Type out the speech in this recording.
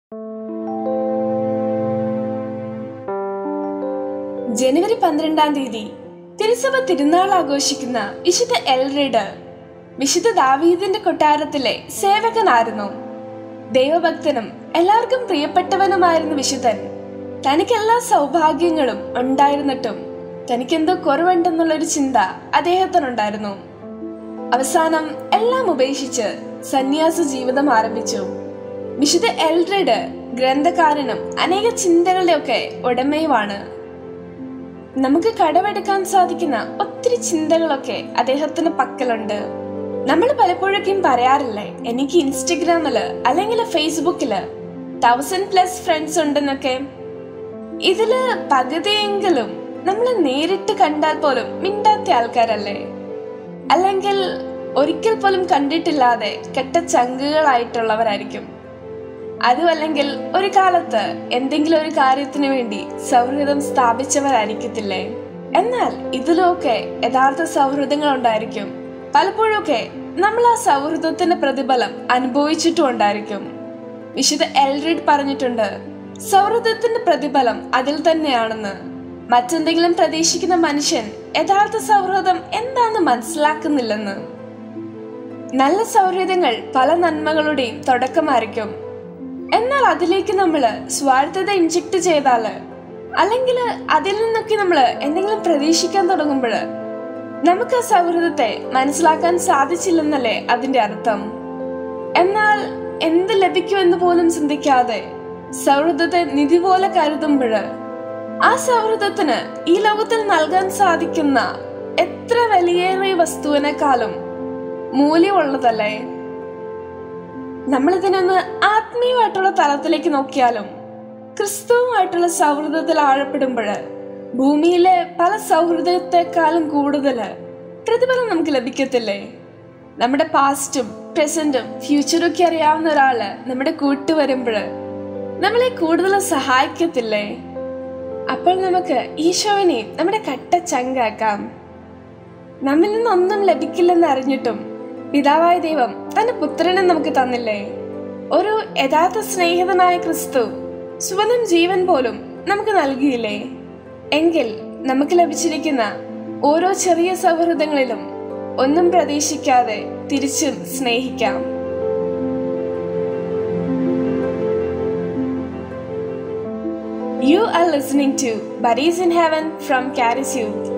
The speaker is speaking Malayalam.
ജനുവരി പന്ത്രണ്ടാം തീയതി തിരുസഭ തിരുനാൾ ആഘോഷിക്കുന്ന വിശുദ്ധ എൽറിഡ് വിശുദ്ധ ദാവീദിന്റെ കൊട്ടാരത്തിലെ സേവകനായിരുന്നു ദൈവഭക്തനും എല്ലാവർക്കും പ്രിയപ്പെട്ടവനുമായിരുന്ന വിശുദ്ധൻ തനിക്ക് എല്ലാ സൗഭാഗ്യങ്ങളും ഉണ്ടായിരുന്നിട്ടും തനിക്കെന്തോ കുറവുണ്ടെന്നുള്ളൊരു ചിന്ത അദ്ദേഹത്തിനുണ്ടായിരുന്നു അവസാനം എല്ലാം ഉപേക്ഷിച്ച് സന്യാസ ജീവിതം ആരംഭിച്ചു വിശുദ്ധ എൽഡ്രിഡ് ഗ്രന്ഥകാരനും അനേക ചിന്തകളുടെയൊക്കെ ഉടമയുമാണ് നമുക്ക് കടമെടുക്കാൻ സാധിക്കുന്ന ഒത്തിരി ചിന്തകളൊക്കെ അദ്ദേഹത്തിന് പക്കലുണ്ട് നമ്മൾ പലപ്പോഴൊക്കെയും പറയാറില്ലേ എനിക്ക് ഇൻസ്റ്റഗ്രാമില് അല്ലെങ്കിൽ ഫേസ്ബുക്കില് തൗസൻഡ് പ്ലസ് ഫ്രണ്ട്സ് ഉണ്ടെന്നൊക്കെ ഇതില് പകുതിയെങ്കിലും നമ്മൾ നേരിട്ട് കണ്ടാൽ പോലും മിണ്ടാത്ത ആൾക്കാരല്ലേ അല്ലെങ്കിൽ ഒരിക്കൽ പോലും കണ്ടിട്ടില്ലാതെ കെട്ട ചങ്കുകളായിട്ടുള്ളവരായിരിക്കും അതും അല്ലെങ്കിൽ ഒരു കാലത്ത് എന്തെങ്കിലും ഒരു കാര്യത്തിന് വേണ്ടി സൗഹൃദം സ്ഥാപിച്ചവരായിരിക്കത്തില്ലേ എന്നാൽ ഇതിലൊക്കെ യഥാർത്ഥ സൗഹൃദങ്ങൾ ഉണ്ടായിരിക്കും പലപ്പോഴൊക്കെ നമ്മൾ ആ സൗഹൃദത്തിന്റെ പ്രതിഫലം അനുഭവിച്ചിട്ടും ഉണ്ടായിരിക്കും വിശുദ്ധ എൽറിഡ് പറഞ്ഞിട്ടുണ്ട് സൗഹൃദത്തിന്റെ പ്രതിഫലം അതിൽ തന്നെയാണെന്ന് മറ്റെന്തെങ്കിലും പ്രതീക്ഷിക്കുന്ന മനുഷ്യൻ യഥാർത്ഥ സൗഹൃദം എന്താണെന്ന് മനസ്സിലാക്കുന്നില്ലെന്ന് നല്ല സൗഹൃദങ്ങൾ പല നന്മകളുടെയും തുടക്കമായിരിക്കും എന്നാൽ അതിലേക്ക് നമ്മൾ സ്വാർത്ഥത ഇൻജെക്ട് ചെയ്താല് അല്ലെങ്കിൽ അതിൽ നിന്നൊക്കെ നമ്മൾ എന്തെങ്കിലും പ്രതീക്ഷിക്കാൻ തുടങ്ങുമ്പോൾ നമുക്ക് ആ സൗഹൃദത്തെ മനസ്സിലാക്കാൻ സാധിച്ചില്ലെന്നല്ലേ അതിന്റെ അർത്ഥം എന്നാൽ എന്ത് ലഭിക്കുമെന്ന് പോലും ചിന്തിക്കാതെ സൗഹൃദത്തെ നിധി പോലെ കരുതുമ്പോൾ ആ സൗഹൃദത്തിന് ഈ ലോകത്തിൽ നൽകാൻ സാധിക്കുന്ന എത്ര വലിയേറിയ വസ്തുവിനേക്കാളും മൂല്യമുള്ളതല്ലേ നമ്മൾ ഇതിനൊന്ന് ആത്മീയമായിട്ടുള്ള തലത്തിലേക്ക് നോക്കിയാലും ക്രിസ്തുവുമായിട്ടുള്ള സൗഹൃദത്തിൽ ആഴപ്പെടുമ്പോൾ ഭൂമിയിലെ പല സൗഹൃദത്തെക്കാളും കൂടുതൽ പ്രതിഫലം നമുക്ക് ലഭിക്കത്തില്ലേ നമ്മുടെ പാസ്റ്റും പ്രസന്റും ഫ്യൂച്ചറും ഒക്കെ അറിയാവുന്ന ഒരാള് നമ്മുടെ കൂട്ട് വരുമ്പോൾ നമ്മളെ കൂടുതൽ സഹായിക്കത്തില്ലേ അപ്പോൾ നമുക്ക് ഈശോവിനെയും നമ്മുടെ കട്ട ചങ്കാക്കാം നമ്മിൽ നിന്നൊന്നും ലഭിക്കില്ലെന്ന് അറിഞ്ഞിട്ടും പിതാവായ ദൈവം തന്റെ പുത്രനെ നമുക്ക് തന്നില്ലേ ഒരു യഥാർത്ഥ സ്നേഹിതനായ ക്രിസ്തു സ്വന്തം ജീവൻ പോലും നമുക്ക് നൽകിയില്ലേ എങ്കിൽ നമുക്ക് ലഭിച്ചിരിക്കുന്ന ഓരോ ചെറിയ സൗഹൃദങ്ങളിലും ഒന്നും പ്രതീക്ഷിക്കാതെ തിരിച്ചും സ്നേഹിക്കാം You are listening to Buddies in Heaven from Caris Youth.